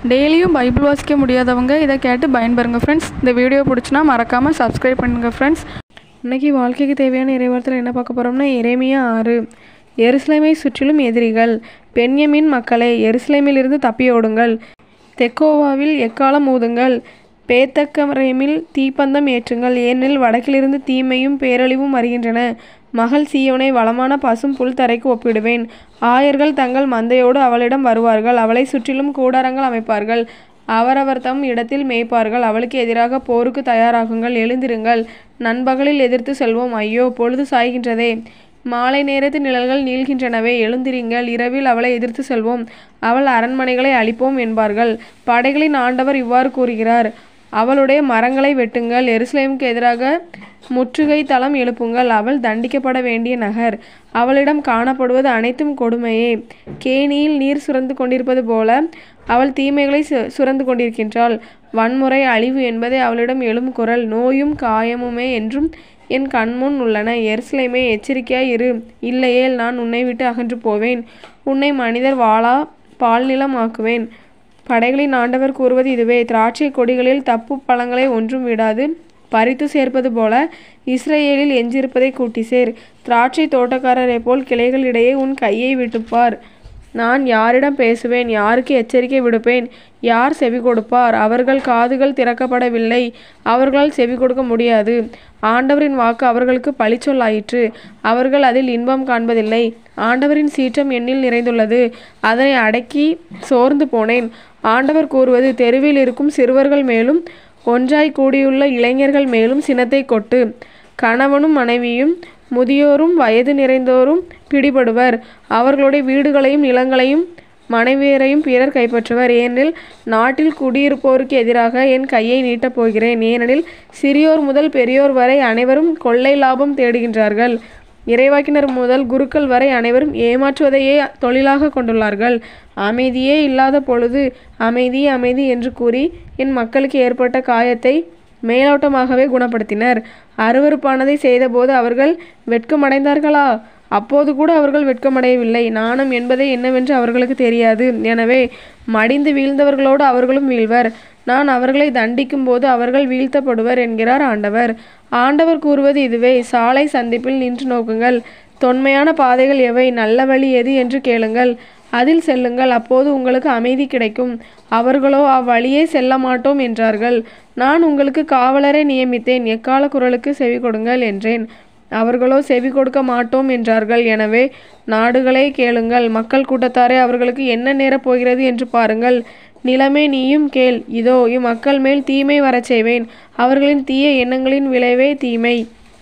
டெய்லியும் பைபிள் வாசிக்க முடியாதவங்க இதை கேட்டு பயன்பெறுங்க ஃப்ரெண்ட்ஸ் இந்த வீடியோ பிடிச்சினா மறக்காமல் சப்ஸ்கிரைப் பண்ணுங்க ஃப்ரெண்ட்ஸ் இன்னைக்கு வாழ்க்கைக்கு தேவையான இறைவார்த்தையில் என்ன பார்க்க போகிறோம்னா எரேமியா ஆறு எருசலேமை சுற்றிலும் எதிரிகள் பென்யமின் மக்களே எருசலேமிலிருந்து தப்பியோடுங்கள் தெக்கோவாவில் எக்காலம் ஊதுங்கள் பேத்தக்கரேமில் தீப்பந்தம் ஏற்றுங்கள் ஏனெனில் வடக்கிலிருந்து தீமையும் பேரழிவும் வருகின்றன மகள் சீயோனை வளமான பசும் புல் தரைக்கு ஒப்பிடுவேன் ஆயர்கள் தங்கள் மந்தையோடு அவளிடம் வருவார்கள் அவளை சுற்றிலும் கூடாரங்கள் அமைப்பார்கள் அவரவர் தம் இடத்தில் மேய்ப்பார்கள் அவளுக்கு எதிராக போருக்கு தயாராகுங்கள் எழுந்திருங்கள் நண்பகலில் எதிர்த்து செல்வோம் ஐயோ பொழுது சாய்கின்றதே மாலை நேரத்து நிழல்கள் நீள்கின்றனவே எழுந்திரிங்கள் இரவில் அவளை எதிர்த்து செல்வோம் அவள் அரண்மனைகளை அழிப்போம் என்பார்கள் படைகளின் ஆண்டவர் இவ்வாறு கூறுகிறார் அவளுடைய மரங்களை வெட்டுங்கள் எருசலேமுக்கு எதிராக முற்றுகை தளம் எழுப்புங்கள் அவள் தண்டிக்கப்பட வேண்டிய நகர் அவளிடம் காணப்படுவது அனைத்தும் கொடுமையே கேணியில் நீர் சுரந்து கொண்டிருப்பது போல அவள் தீமைகளை சு- சுரந்து கொண்டிருக்கின்றாள் வன்முறை அழிவு என்பதே அவளிடம் எழும் குரல் நோயும் காயமுமே என்றும் என் கண்முன் உள்ளன எருசலேமே எச்சரிக்கையாய் இரு இல்லையேல் நான் உன்னை விட்டு அகன்று போவேன் உன்னை மனிதர் வாளா பால்நிலம் ஆக்குவேன் படைகளின் ஆண்டவர் கூறுவது இதுவே திராட்சை கொடிகளில் தப்பு பழங்களை ஒன்றும் விடாது பறித்து சேர்ப்பது போல இஸ்ரேலில் எஞ்சிருப்பதை கூட்டி சேர் திராட்சை தோட்டக்காரரை போல் கிளைகளிடையே உன் கையை விட்டுப்பார் நான் யாரிடம் பேசுவேன் யாருக்கு எச்சரிக்கை விடுப்பேன் யார் செவி கொடுப்பார் அவர்கள் காதுகள் திறக்கப்படவில்லை அவர்களால் செவி கொடுக்க முடியாது ஆண்டவரின் வாக்கு அவர்களுக்கு பழிச்சொல்லாயிற்று அவர்கள் அதில் இன்பம் காண்பதில்லை ஆண்டவரின் சீற்றம் எண்ணில் நிறைந்துள்ளது அதனை அடக்கி சோர்ந்து போனேன் ஆண்டவர் கூறுவது தெருவில் இருக்கும் சிறுவர்கள் மேலும் ஒன்றாய் கூடியுள்ள இளைஞர்கள் மேலும் சினத்தை கொட்டு கணவனும் மனைவியும் முதியோரும் வயது நிறைந்தோரும் பிடிபடுவர் அவர்களுடைய வீடுகளையும் நிலங்களையும் மனைவியரையும் பிறர் கைப்பற்றுவர் ஏனெனில் நாட்டில் குடியிருப்போருக்கு எதிராக என் கையை நீட்டப் போகிறேன் ஏனெனில் சிறியோர் முதல் பெரியோர் வரை அனைவரும் கொள்ளை லாபம் தேடுகின்றார்கள் இறைவாக்கினர் முதல் குருக்கள் வரை அனைவரும் ஏமாற்றுவதையே தொழிலாக கொண்டுள்ளார்கள் அமைதியே இல்லாத பொழுது அமைதி அமைதி என்று கூறி என் மக்களுக்கு ஏற்பட்ட காயத்தை மேலோட்டமாகவே குணப்படுத்தினர் அருவருப்பானதை செய்தபோது அவர்கள் வெட்கமடைந்தார்களா அப்போது கூட அவர்கள் வெட்கமடையவில்லை நாணம் என்பதை என்னவென்று அவர்களுக்கு தெரியாது எனவே மடிந்து வீழ்ந்தவர்களோடு அவர்களும் வீழ்வர் நான் அவர்களை தண்டிக்கும் போது அவர்கள் வீழ்த்தப்படுவர் என்கிறார் ஆண்டவர் ஆண்டவர் கூறுவது இதுவே சாலை சந்திப்பில் நின்று நோக்குங்கள் தொன்மையான பாதைகள் எவை நல்ல வழி எது என்று கேளுங்கள் அதில் செல்லுங்கள் அப்போது உங்களுக்கு அமைதி கிடைக்கும் அவர்களோ அவ்வழியே செல்ல மாட்டோம் என்றார்கள் நான் உங்களுக்கு காவலரை நியமித்தேன் எக்கால குரலுக்கு செவி கொடுங்கள் என்றேன் அவர்களோ செவி கொடுக்க மாட்டோம் என்றார்கள் எனவே நாடுகளே கேளுங்கள் மக்கள் கூட்டத்தாரே அவர்களுக்கு என்ன நேரப் போகிறது என்று பாருங்கள் நிலமே நீயும் கேள் இதோ இம்மக்கள் மேல் தீமை வரச் செய்வேன் அவர்களின் தீய எண்ணங்களின் விளைவே தீமை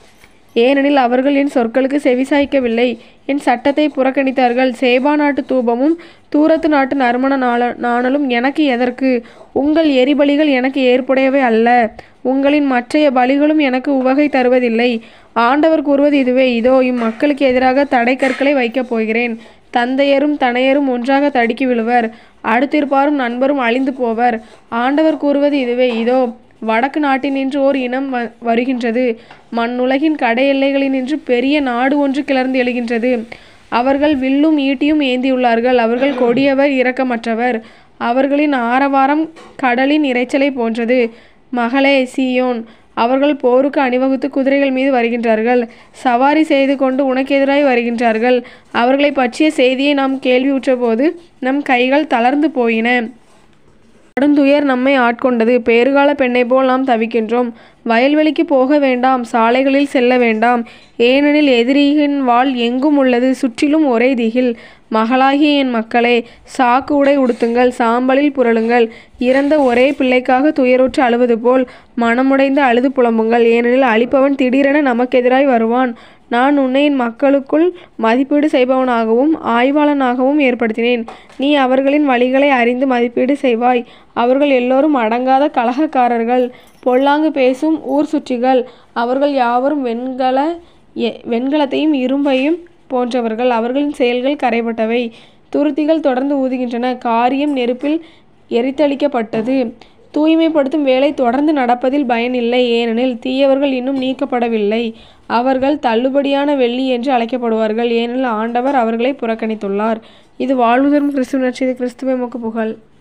ஏனெனில் அவர்கள் என் சொற்களுக்கு செவிசாய்க்கவில்லை என் சட்டத்தை புறக்கணித்தார்கள் சேபா நாட்டு தூபமும் தூரத்து நாட்டு நறுமண நாள நாணலும் எனக்கு எதற்கு உங்கள் எரிபலிகள் எனக்கு ஏற்புடையவை அல்ல உங்களின் மற்றைய பலிகளும் எனக்கு உவகை தருவதில்லை ஆண்டவர் கூறுவது இதுவே இதோ இம்மக்களுக்கு எதிராக தடை கற்களை வைக்கப் போகிறேன் தந்தையரும் தனையரும் ஒன்றாக தடுக்கி விழுவர் அடுத்திருப்பாரும் நண்பரும் அழிந்து போவர் ஆண்டவர் கூறுவது இதுவே இதோ வடக்கு நாட்டினின்று ஓர் இனம் வ வருகின்றது மண்ணுலகின் கடை எல்லைகளினின்று பெரிய நாடு ஒன்று கிளர்ந்து எழுகின்றது அவர்கள் வில்லும் ஈட்டியும் ஏந்தியுள்ளார்கள் அவர்கள் கொடியவர் இரக்கமற்றவர் அவர்களின் ஆரவாரம் கடலின் இரைச்சலை போன்றது மகளே சீயோன் அவர்கள் போருக்கு அணிவகுத்து குதிரைகள் மீது வருகின்றார்கள் சவாரி செய்து கொண்டு உனக்கு எதிராய் வருகின்றார்கள் அவர்களை பற்றிய செய்தியை நாம் கேள்வியுற்றபோது நம் கைகள் தளர்ந்து போயின கடுந்துயர் நம்மை ஆட்கொண்டது பேறுகால பெண்ணை போல் நாம் தவிக்கின்றோம் வயல்வெளிக்கு போக வேண்டாம் சாலைகளில் செல்ல வேண்டாம் ஏனெனில் எதிரியின் வாள் எங்கும் உள்ளது சுற்றிலும் ஒரே திகில் மகளாகிய என் மக்களே சாக்கு உடை உடுத்துங்கள் சாம்பலில் புரளுங்கள் இறந்த ஒரே பிள்ளைக்காக துயருற்று அழுவது போல் மனமுடைந்து அழுது புலம்புங்கள் ஏனெனில் அழிப்பவன் திடீரென நமக்கெதிராய் வருவான் நான் உன்னை என் மக்களுக்குள் மதிப்பீடு செய்பவனாகவும் ஆய்வாளனாகவும் ஏற்படுத்தினேன் நீ அவர்களின் வழிகளை அறிந்து மதிப்பீடு செய்வாய் அவர்கள் எல்லோரும் அடங்காத கலகக்காரர்கள் பொல்லாங்கு பேசும் ஊர் சுற்றிகள் அவர்கள் யாவரும் வெண்கல எ- வெண்கலத்தையும் இரும்பையும் போன்றவர்கள் அவர்களின் செயல்கள் கரைபட்டவை துருத்திகள் தொடர்ந்து ஊதுகின்றன காரியம் நெருப்பில் எரித்தளிக்கப்பட்டது தூய்மைப்படுத்தும் வேலை தொடர்ந்து நடப்பதில் பயனில்லை ஏனெனில் தீயவர்கள் இன்னும் நீக்கப்படவில்லை அவர்கள் தள்ளுபடியான வெள்ளி என்று அழைக்கப்படுவார்கள் ஏனெனில் ஆண்டவர் அவர்களை புறக்கணித்துள்ளார் இது வாழ்வு தரும் கிறிஸ்துவ நற்செய்தி கிறிஸ்துவை மொக்கு புகழ்